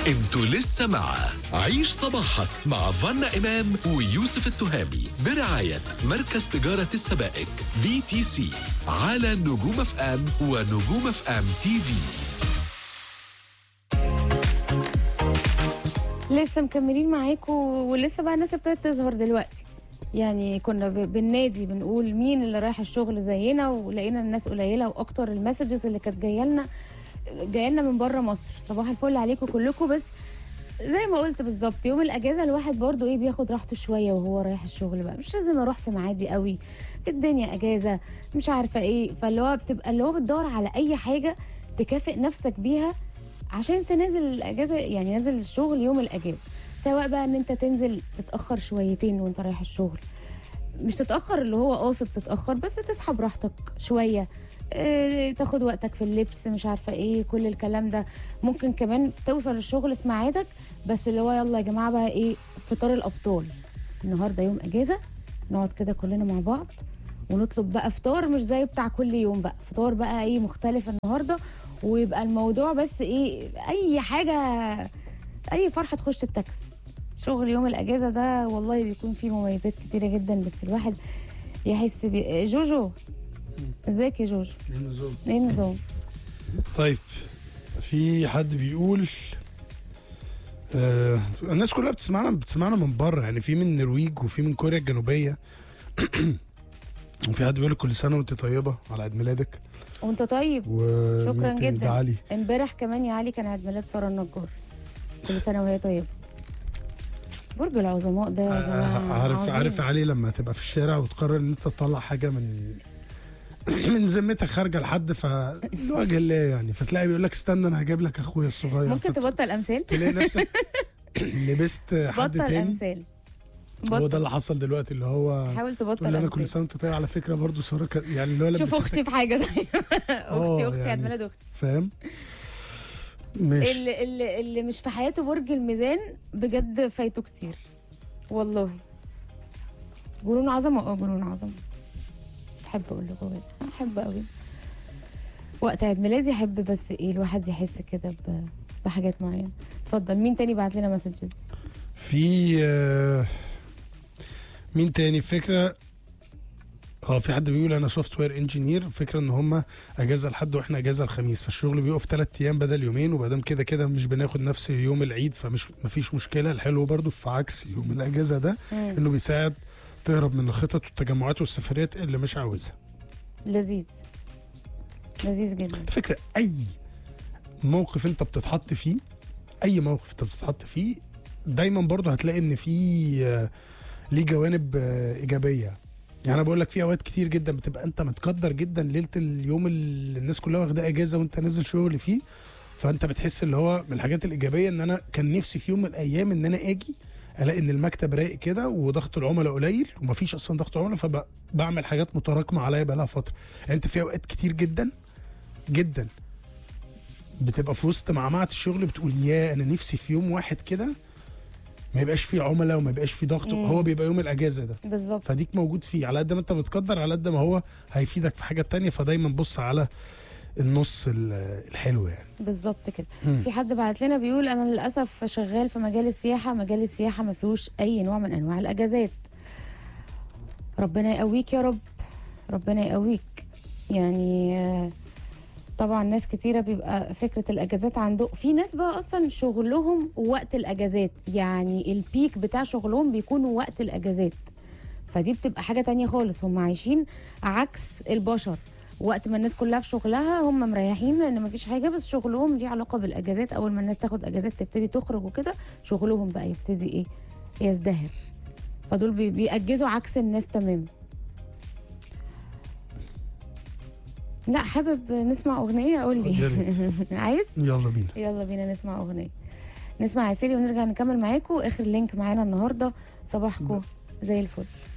انتوا لسه مع عيش صباحك مع فنا إمام ويوسف التهامي برعاية مركز تجارة السبائك بي تي سي على نجوم اف ام ونجوم اف ام تي في لسه مكملين معاكم ولسه بقى الناس ابتدت تظهر دلوقتي يعني كنا ب- بالنادي بنقول مين اللي رايح الشغل زينا ولقينا الناس قليله واكتر المسجز اللي كانت جايه لنا جايه لنا من بره مصر صباح الفل عليكم كلكم بس زي ما قلت بالظبط يوم الاجازه الواحد برضو ايه بياخد راحته شويه وهو رايح الشغل بقى مش لازم اروح في معادي قوي الدنيا اجازه مش عارفه ايه فاللي هو بتبقى اللي هو بتدور على اي حاجه تكافئ نفسك بيها عشان انت نازل الاجازه يعني نازل الشغل يوم الاجازه سواء بقى ان انت تنزل تتاخر شويتين وانت رايح الشغل مش تتاخر اللي هو قاصد تتاخر بس تصحى براحتك شويه اه تاخد وقتك في اللبس مش عارفه ايه كل الكلام ده ممكن كمان توصل الشغل في ميعادك بس اللي هو يلا يا جماعه بقى ايه فطار الابطال النهارده يوم اجازه نقعد كده كلنا مع بعض ونطلب بقى فطار مش زي بتاع كل يوم بقى فطار بقى ايه مختلف النهارده ويبقى الموضوع بس ايه اي حاجه اي فرحه تخش التاكس شغل يوم الاجازه ده والله بيكون فيه مميزات كتيره جدا بس الواحد يحس بي... جوجو ازيك يا جوجو ايه النظام طيب في حد بيقول آه الناس كلها بتسمعنا بتسمعنا من بره يعني في من النرويج وفي من كوريا الجنوبيه وفي حد بيقول لك كل سنه وانت طيبه على عيد ميلادك وانت طيب و شكراً مين تاني؟ جداً. ده علي امبارح كمان يا علي كان عيد ميلاد ساره النجار كل سنه وهي طيبه برج العظماء ده يا جماعه آه، عارف عظيم. عارف علي لما تبقى في الشارع وتقرر ان انت تطلع حاجه من من ذمتك خارجه لحد فلوجه الله يعني فتلاقي بيقول لك استنى انا هجيب لك اخويا الصغير ممكن فت- تبطل امثال تلاقي نفسك لبست حد بطل تاني امثال هو ده بطل اللي حصل دلوقتي اللي هو حاول تقول تبطل لي انا كل امثال سنه وانت طيب على فكره برضو ساره كان- يعني اللي هو شوف لبستك- اختي في حاجه طيب اختي آه، اختي عيد يعني ميلاد اختي فاهم ماشي اللي, اللي, اللي مش في حياته برج الميزان بجد فايته كتير والله جنون عظمه اه جنون عظمه احب اقول لكم كده احب قوي وقت عيد ميلادي احب بس ايه الواحد يحس كده ب- بحاجات معينه اتفضل مين تاني بعت لنا مسجز في آه، مين تاني فكره اه في حد بيقول انا سوفت وير انجينير فكره ان هم اجازه الحد واحنا اجازه الخميس فالشغل بيقف ثلاث ايام بدل يومين وبعدين كده كده مش بناخد نفس يوم العيد فمش مفيش مشكله الحلو برضو في عكس يوم الاجازه ده انه بيساعد تهرب من الخطط والتجمعات والسفريات اللي مش عاوزها لذيذ لذيذ جدا الفكره اي موقف انت بتتحط فيه اي موقف انت بتتحط فيه دايما برضه هتلاقي ان في آه، ليه جوانب آه، ايجابيه يعني انا بقول لك في اوقات كتير جدا بتبقى انت متقدر جدا ليله اليوم اللي الناس كلها واخده اجازه وانت نازل شغل فيه فانت بتحس اللي هو من الحاجات الايجابيه ان انا كان نفسي في يوم من الايام ان انا اجي الاقي ان المكتب رايق كده وضغط العملاء قليل ومفيش اصلا ضغط عملاء فبعمل حاجات متراكمه عليا بقالها فتره يعني انت في اوقات كتير جدا جدا بتبقى في وسط معمعة الشغل بتقول يا انا نفسي في يوم واحد كده ما يبقاش فيه عملاء وما يبقاش فيه ضغط مم. هو بيبقى يوم الاجازه ده بالظبط فديك موجود فيه على قد ما انت متقدر على قد ما هو هيفيدك في حاجه تانية فدايما بص على النص ال- الحلو يعني بالظبط كده مم. في حد بعت لنا بيقول انا للاسف شغال في مجال السياحه مجال السياحه ما فيهوش اي نوع من انواع الاجازات ربنا يقويك يا رب ربنا يقويك يعني آه، طبعا ناس كتيرة بيبقى فكرة الأجازات عنده في ناس بقى أصلا شغلهم وقت الأجازات يعني البيك بتاع شغلهم بيكون وقت الأجازات فدي بتبقى حاجة تانية خالص هم عايشين عكس البشر وقت ما الناس كلها في شغلها هم مريحين لان مفيش حاجه بس شغلهم ليه علاقه بالاجازات اول ما الناس تاخد اجازات تبتدي تخرج وكده شغلهم بقى يبتدي ايه يزدهر فدول بي- بيأجزوا عكس الناس تمام لا حابب نسمع اغنيه قول يا لي عايز يلا بينا يلا بينا نسمع اغنيه نسمع عسيلي ونرجع نكمل معاكم اخر لينك معانا النهارده صباحكم زي الفل